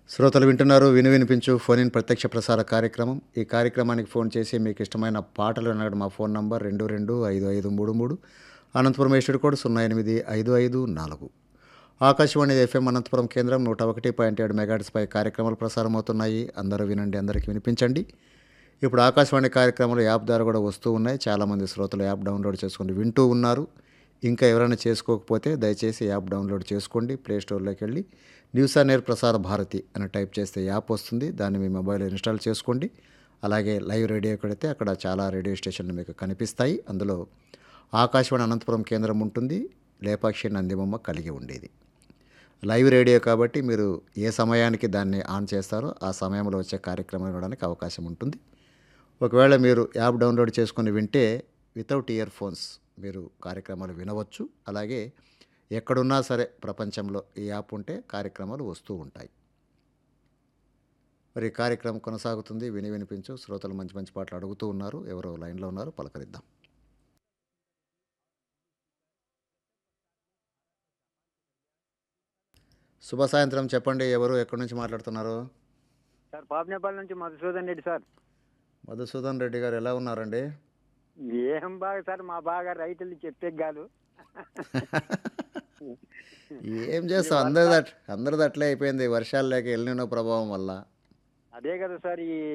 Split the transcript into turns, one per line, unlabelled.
శ్రోతలు వింటున్నారు విను వినిపించు ఫోన్ ఇన్ ప్రత్యక్ష ప్రసార కార్యక్రమం ఈ కార్యక్రమానికి ఫోన్ చేసి మీకు ఇష్టమైన పాటలు వినడం మా ఫోన్ నంబర్ రెండు రెండు ఐదు ఐదు మూడు మూడు అనంతపురం ఎస్టేట్ కోడ్ సున్నా ఎనిమిది ఐదు ఐదు నాలుగు ఆకాశవాణి ఎఫ్ఎం అనంతపురం కేంద్రం నూట ఒకటి పాయింట్ ఏడు మెగాట్స్పై కార్యక్రమాలు ప్రసారం అవుతున్నాయి అందరూ వినండి అందరికీ వినిపించండి ఇప్పుడు ఆకాశవాణి కార్యక్రమాలు యాప్ ద్వారా కూడా వస్తూ ఉన్నాయి చాలామంది శ్రోతలు యాప్ డౌన్లోడ్ చేసుకుని వింటూ ఉన్నారు ఇంకా ఎవరైనా చేసుకోకపోతే దయచేసి యాప్ డౌన్లోడ్ చేసుకోండి ప్లే స్టోర్లోకి వెళ్ళి న్యూస్ ఆన్ ఎయిర్ ప్రసార భారతి అని టైప్ చేస్తే యాప్ వస్తుంది దాన్ని మీ మొబైల్లో ఇన్స్టాల్ చేసుకోండి అలాగే లైవ్ రేడియో కొడితే అక్కడ చాలా రేడియో స్టేషన్లు మీకు కనిపిస్తాయి అందులో ఆకాశవాణి అనంతపురం కేంద్రం ఉంటుంది లేపాక్షి నందిబొమ్మ కలిగి ఉండేది లైవ్ రేడియో కాబట్టి మీరు ఏ సమయానికి దాన్ని ఆన్ చేస్తారో ఆ సమయంలో వచ్చే కార్యక్రమం వినడానికి అవకాశం ఉంటుంది ఒకవేళ మీరు యాప్ డౌన్లోడ్ చేసుకొని వింటే వితౌట్ ఇయర్ ఫోన్స్ మీరు కార్యక్రమాలు వినవచ్చు అలాగే ఎక్కడున్నా సరే ప్రపంచంలో ఈ యాప్ ఉంటే కార్యక్రమాలు వస్తూ ఉంటాయి మరి ఈ కార్యక్రమం కొనసాగుతుంది విని వినిపించు శ్రోతలు మంచి మంచి పాటలు అడుగుతూ ఉన్నారు ఎవరో లైన్లో ఉన్నారు పలకరిద్దాం శుభ సాయంత్రం చెప్పండి ఎవరు ఎక్కడి నుంచి మాట్లాడుతున్నారు
సార్ పాపనేపాల్ నుంచి మధుసూదన్ రెడ్డి సార్
మధుసూదన్ రెడ్డి గారు ఎలా ఉన్నారండి
ఏం బాగా సార్ మా బాగా రైతులు చెప్పే కాదు
ఏం చేస్తాం అందరిది అట్- అందరిది అట్లే అయిపోయింది వర్షాలు లేక ఎల్లినో ప్రభావం వల్ల
అదే కదా సార్ ఈ